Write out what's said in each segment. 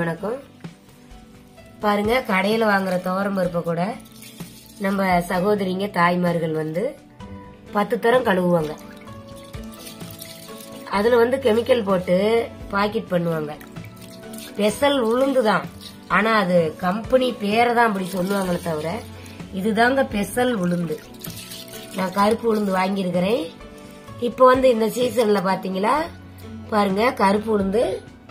வணக்கம் பாருங்க கடையில வாங்குற துவரம் பருப்பை கூட நம்ம சகோதரிங்க தாய்மார்கள் வந்து பத்து தரம் கழுவுவாங்க அதுல வந்து கெமிக்கல் போட்டு பாக்கெட் பண்ணுவாங்க ஸ்பெஷல் உளுந்து தான் ஆனா அது கம்பெனி பேரை தான் அப்படி சொல்லுவாங்களே தவிர இதுதாங்க ஸ்பெஷல் உளுந்து நான் கருப்பு உளுந்து வாங்கியிருக்கிறேன் இப்போ வந்து இந்த சீசன்ல பாத்தீங்களா பாருங்க கருப்பு உளுந்து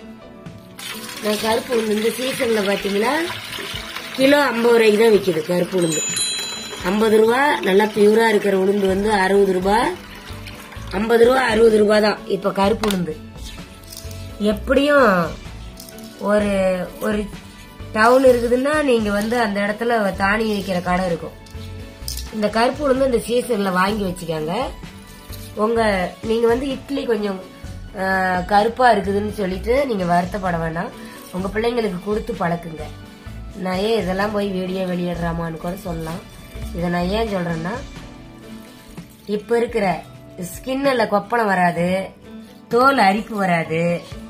நான் கருப்பு உளுந்து இந்த சீசன்ல பாத்தீங்களா கிலோ ஐம்பது ரூபாய்க்கு தான் விக்குது கருப்பு உளுந்து ஐம்பது ரூபா நல்லா பியூரா இருக்கிற உளுந்து வந்து அறுபது ரூபா ஐம்பது ரூபா அறுபது ரூபா தான் இப்ப கருப்பு உளுந்து எப்படியும் ஒரு ஒரு டவுன் இருக்குதுன்னா நீங்க வந்து அந்த இடத்துல தானி வைக்கிற கடை இருக்கும் இந்த கருப்பு உளுந்து இந்த சீசன்ல வாங்கி வச்சுக்கோங்க உங்க நீங்க வந்து இட்லி கொஞ்சம் ஆ, கருப்பா இருக்குதுன்னு சொல்லிட்டு நீங்க வருத்தப்பட வேண்டாம் உங்க பிள்ளைங்களுக்கு கொடுத்து பழக்குங்க நான் ஏன் இதெல்லாம் போய் வீடியோ வெளியிடுறாமான்னு கூட சொல்லலாம் இதை நான் ஏன் சொல்றேன்னா இப்ப இருக்கிற ஸ்கின்ல கொப்பளம் வராது தோல் அரிப்பு வராது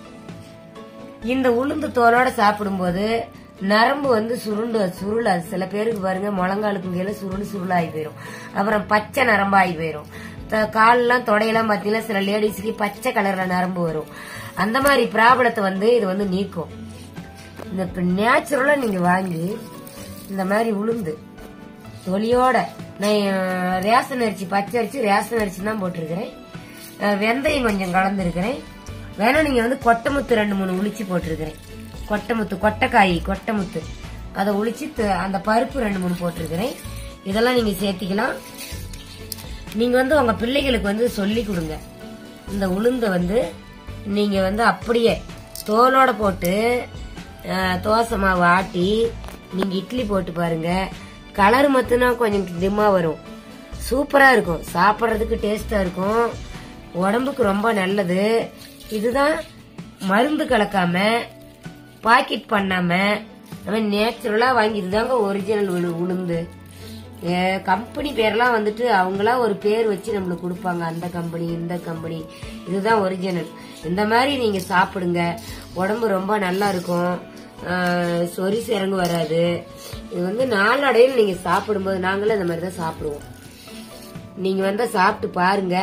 இந்த உளுந்து தோலோட சாப்பிடும்போது நரம்பு வந்து சுருண்டு சுருளாது சில பேருக்கு பாருங்க முழங்காலுக்கு கீழே சுருள் சுருளாகி போயிடும் அப்புறம் பச்சை நரம்பாகி போயிடும் த- கால்லாம் தொடையெல்லாம் பாத்தீங்கன்னா சில லேடிஸ்க்கு பச்சை கலர்ல நரம்பு வரும் அந்த மாதிரி ப்ராப்ளத்தை வந்து இது வந்து நீக்கும் இந்த நேச்சுரலா நீங்க வாங்கி இந்த மாதிரி உளுந்து தொலியோட நான் அஹ், ரேஷன் அரிசி பச்சை அரிசி ரேஷன் அரிசி தான் போட்டிருக்கிறேன் அஹ், வெந்தயம் கொஞ்சம் கலந்துருக்கிறேன் வேணா நீங்க வந்து கொட்டமுத்து ரெண்டு மூணு உளிச்சு போட்டிருக்கிறேன் கொட்டமுத்து கொட்டைக்காய் கொட்டமுத்து அதை உளிச்சு த- அந்த பருப்பு ரெண்டு மூணு போட்டிருக்கிறேன் இதெல்லாம் நீங்க சேர்த்திக்கலாம் நீங்க வந்து உங்க பிள்ளைகளுக்கு வந்து சொல்லி கொடுங்க இந்த உளுந்த வந்து நீங்க வந்து அப்படியே தோலோட போட்டு அஹ், தோசை மாவு ஆட்டி நீங்க இட்லி போட்டு பாருங்க கலர் மட்டும்னா கொஞ்சம் டிம்மா வரும் சூப்பரா இருக்கும் சாப்பிட்றதுக்கு டேஸ்டா இருக்கும் உடம்புக்கு ரொம்ப நல்லது இதுதான் மருந்து கலக்காம பாக்கெட் பண்ணாம நம்ம நேச்சுரலா வாங்கி இதுதாங்க ஒரிஜினல் உளுந்து கம்பெனி பேர்லாம் வந்துட்டு அவங்களா ஒரு பேர் வச்சு நம்மளுக்கு கொடுப்பாங்க அந்த கம்பெனி இந்த கம்பெனி இதுதான் ஒரிஜினல் இந்த மாதிரி நீங்க சாப்பிடுங்க உடம்பு ரொம்ப நல்லா இருக்கும் ஆஹ் சொறி சிறங்கு வராது இது வந்து நாளடைவில் நீங்க சாப்பிடும்போது நாங்களும் இந்த மாதிரி தான் சாப்பிடுவோம் நீங்க வந்து சாப்பிட்டு பாருங்க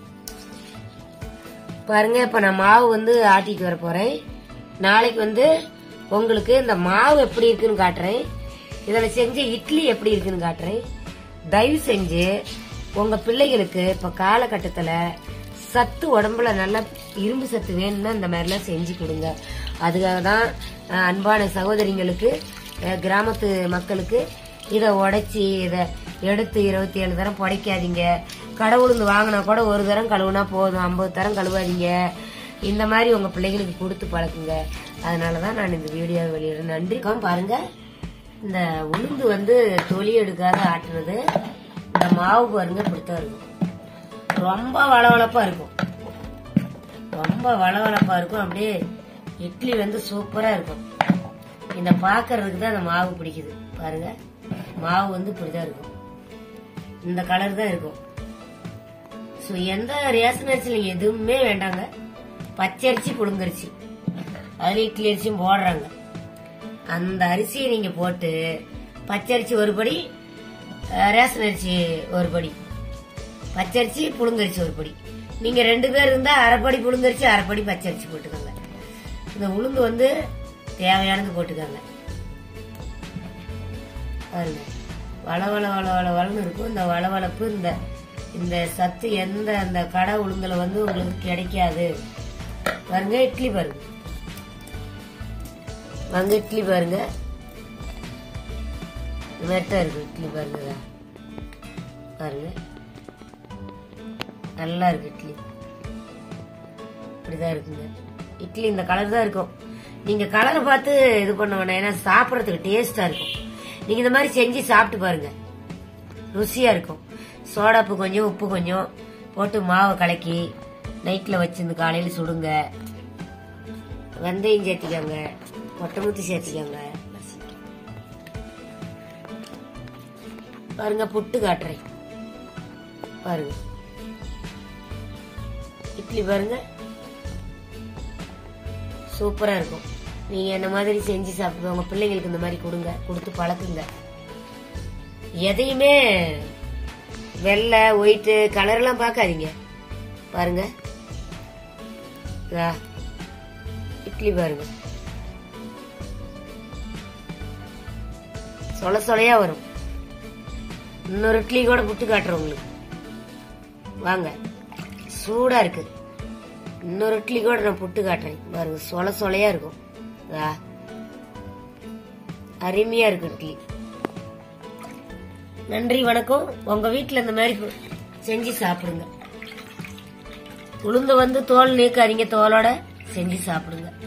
பாருங்க இப்ப நான் மாவு வந்து ஆட்டிட்டு வர போறேன் நாளைக்கு வந்து உங்களுக்கு இந்த மாவு எப்படி இருக்குன்னு காட்டுறேன் இதுல செஞ்ச இட்லி எப்படி இருக்குன்னு காட்டுறேன் தயவு செஞ்சு உங்க பிள்ளைகளுக்கு இப்ப காலகட்டத்துல சத்து உடம்புல நல்லா இரும்பு சத்து வேணும்னா இந்த மாதிரிலாம் செஞ்சு கொடுங்க அதுக்காக தான் அஹ், அன்பான சகோதரிங்களுக்கு அஹ், கிராமத்து மக்களுக்கு இதை உடைச்சி இதை எடுத்து இருபத்தி ஏழு தரம் புடைக்காதீங்க கடை உளுந்து வாங்கினா கூட ஒரு தரம் கழுவுனா போதும் ஐம்பது தரம் கழுவாதீங்க இந்த மாதிரி உங்க பிள்ளைகளுக்கு கொடுத்து பழக்குங்க அதனாலதான் நான் இந்த வீடியோ வெளியிடுறேன் நன்றி பாருங்க இந்த உளுந்து வந்து தொலி எடுக்காத ஆட்டுறது இந்த மாவு பாருங்க இப்படித்தான் இருக்கும் ரொம்ப வளவளப்பா இருக்கும் ரொம்ப வளவளப்பா இருக்கும் அப்படியே இட்லி வந்து சூப்பரா இருக்கும் இந்த பாக்குறதுக்கு தான் அந்த மாவு பிடிக்குது பாருங்க மாவு வந்து இப்படிதான் இருக்கும் இந்த கலர் தான் இருக்கும் ஸோ எந்த ரேஷன் அரிசியில் எதுவுமே வேண்டாங்க பச்சரிசி புழுங்கரிசி அதுல இட்லி அரிசியும் போடுறாங்க அந்த அரிசியை நீங்க போட்டு பச்சரிசி ஒரு படி அஹ், ரேஷன் அரிசி ஒரு படி பச்சரிசி புழுங்கரிசி ஒரு படி நீங்க ரெண்டு பேர் இருந்தா அரைப்படி புழுங்கரிசி அரைப்படி பச்சரிசி போட்டுக்கோங்க இந்த உளுந்து வந்து தேவையானது போட்டுக்கோங்க பாருங்க வளவள வள வள வளன்னு இருக்கும் இந்த வளவளப்பு இந்த இந்த சத்து எந்த அந்த கடை உளுந்துல வந்து உங்களுக்கு கிடைக்காது பாருங்க இட்லி பாருங்க வாங்க இட்லி பாருங்க இந்த மாதிரி தான் இருக்கும் இட்லி பாருங்க இதா. பாருங்க நல்லா இருக்கு இட்லி இப்படிதான் இருக்குங்க இட்லி இந்த கலர் தான் இருக்கும் நீங்க கலரை பார்த்து இது பண்ண வேண்டாம் ஏன்னா சாப்பிடறதுக்கு டேஸ்டா இருக்கும் நீங்க இந்த மாதிரி செஞ்சு சாப்பிட்டு பாருங்க ருசியா இருக்கும் சோடாப்பு கொஞ்சம் உப்பு கொஞ்சம் போட்டு மாவை கலக்கி நைட்ல வச்சிருந்து காலையில சுடுங்க வெந்தயம் சேர்த்திக்கோங்க கொட்டமுத்தி சேர்த்திக்கோங்க பாருங்க புட்டு காட்டுறேன் பாருங்க இட்லி பாருங்க சூப்பரா இருக்கும் நீங்க என்ன மாதிரி செஞ்சு சாப்பிடுங்க உங்க பிள்ளைங்களுக்கு இந்த மாதிரி கொடுங்க கொடுத்து பழக்குங்க எதையுமே வெள்ளை ஒயிட்டு கலர்லாம் பார்க்காதீங்க பாருங்க இதா, இட்லி பாருங்க சொல சொலையா வரும் இன்னொரு இட்லி கூட புட்டு காட்டுறேன் உங்களுக்கு வாங்க சூடா இருக்கு இன்னொரு இட்லி கூட நான் புட்டு காட்டுறேன் பாருங்க சொல சொலையா இருக்கும் இதா. அருமையா இருக்கு இட்லி நன்றி வணக்கம் உங்க வீட்டுல இந்த மாதிரி செஞ்சு சாப்பிடுங்க உளுந்து வந்து தோல் நீக்காதீங்க தோலோட செஞ்சு சாப்பிடுங்க